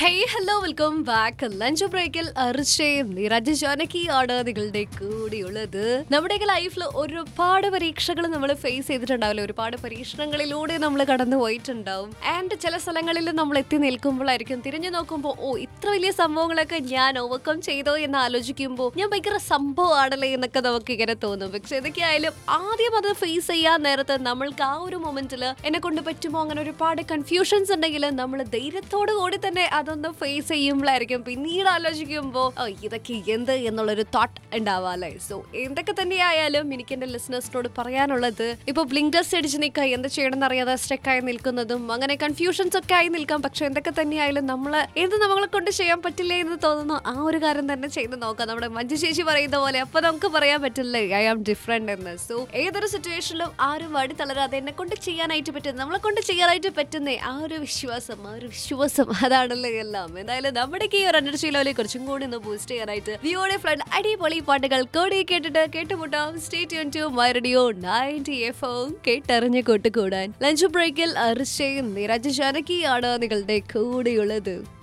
hey hello welcome back lunch ബ്രേക്കിൽ അർച്ചയും നിരജ് ജാനകിയാണ് നിങ്ങളുടെ കൂടിയുള്ളത് നമ്മുടെയൊക്കെ ലൈഫിൽ ഒരുപാട് പരീക്ഷകൾ നമ്മൾ ഫേസ് ചെയ്തിട്ടുണ്ടാവില്ല ഒരുപാട് പരീക്ഷണങ്ങളിലൂടെ നമ്മൾ കടന്നു പോയിട്ടുണ്ടാവും ആൻഡ് ചില സ്ഥലങ്ങളിൽ നമ്മൾ എത്തി നിൽക്കുമ്പോഴായിരിക്കും തിരിഞ്ഞു നോക്കുമ്പോൾ ഓ ഇത്ര വലിയ സംഭവങ്ങളൊക്കെ ഞാൻ ഓവർകം ചെയ്തോ എന്ന് ആലോചിക്കുമ്പോൾ ഞാൻ ഭയങ്കര സംഭവമാണല്ലേ എന്നൊക്കെ നമുക്ക് ഇങ്ങനെ തോന്നും പക്ഷെ ഏതൊക്കെയായാലും ആദ്യം അത് ഫേസ് ചെയ്യാൻ നേരത്ത് നമ്മൾക്ക് ആ ഒരു മൊമെന്റിൽ എന്നെ കൊണ്ട് പറ്റുമോ അങ്ങനെ ഒരുപാട് കൺഫ്യൂഷൻസ് ഉണ്ടെങ്കിൽ നമ്മൾ ധൈര്യത്തോടു കൂടി തന്നെ അതൊന്ന് ഫേസ് ചെയ്യുമ്പോഴായിരിക്കും പിന്നീട് ആലോചിക്കുമ്പോൾ "ഓ, ഇതൊക്കെ എന്ത് എന്നുള്ളൊരു തോട്ട് ഉണ്ടാവാല്ലേ സോ എന്തൊക്കെ തന്നെയായാലും എനിക്ക് എന്റെ ലിസണേഴ്സിനോട് പറയാനുള്ളത് ഇപ്പൊ ബ്ലിങ്ക് ടെസ്റ്റ് അടിച്ച് നിൽക്കുക എന്ത് ചെയ്യണമെന്ന് അറിയാതെ സ്റ്റെക്കായി നിൽക്കുന്നതും അങ്ങനെ കൺഫ്യൂഷൻസ് ഒക്കെ ആയി നിൽക്കാം പക്ഷെ എന്തൊക്കെ തന്നെയായാലും നമ്മൾ എന്ത് നമ്മളെ കൊണ്ട് ചെയ്യാൻ പറ്റില്ലേ എന്ന് തോന്നുന്നു ആ ഒരു കാര്യം തന്നെ ചെയ്ത് നോക്കാം നമ്മുടെ മഞ്ജു ചേച്ചി പറയുന്ന പോലെ അപ്പൊ നമുക്ക് പറയാൻ പറ്റില്ലേ ഐ ആം ഡിഫറെന്റ് എന്ന് സോ ഏതൊരു സിറ്റുവേഷനിലും ആരും വടി തളരാതെ എന്നെ കൊണ്ട് ചെയ്യാനായിട്ട് പറ്റും നമ്മളെ കൊണ്ട് ചെയ്യാനായിട്ട് പറ്റുന്നേ ആ ഒരു വിശ്വാസം ആ ഒരു വിശ്വാസം അതാണല്ലോ എല്ലാം എന്തായാലും നമ്മുടെ ഈ ഒരു എനർജി ലെവലിൽ കുറച്ചും കൂടി ഒന്ന് ബൂസ്റ്റ് ചെയ്യാനായിട്ട് വിയോടെ ഫ്രണ്ട് അടിപൊളി പാട്ടുകൾ കൂടി കേട്ടിട്ട് കേട്ടുമുട്ടാം stay tune to my radio ninety F കേട്ടറിഞ്ഞ് കൂട്ടുകൂടാൻ ലഞ്ച് ബ്രേക്കിൽ അർച്ചയും നിരജ് ജാനകിയാണ് നിങ്ങളുടെ കൂടെയുള്ളത്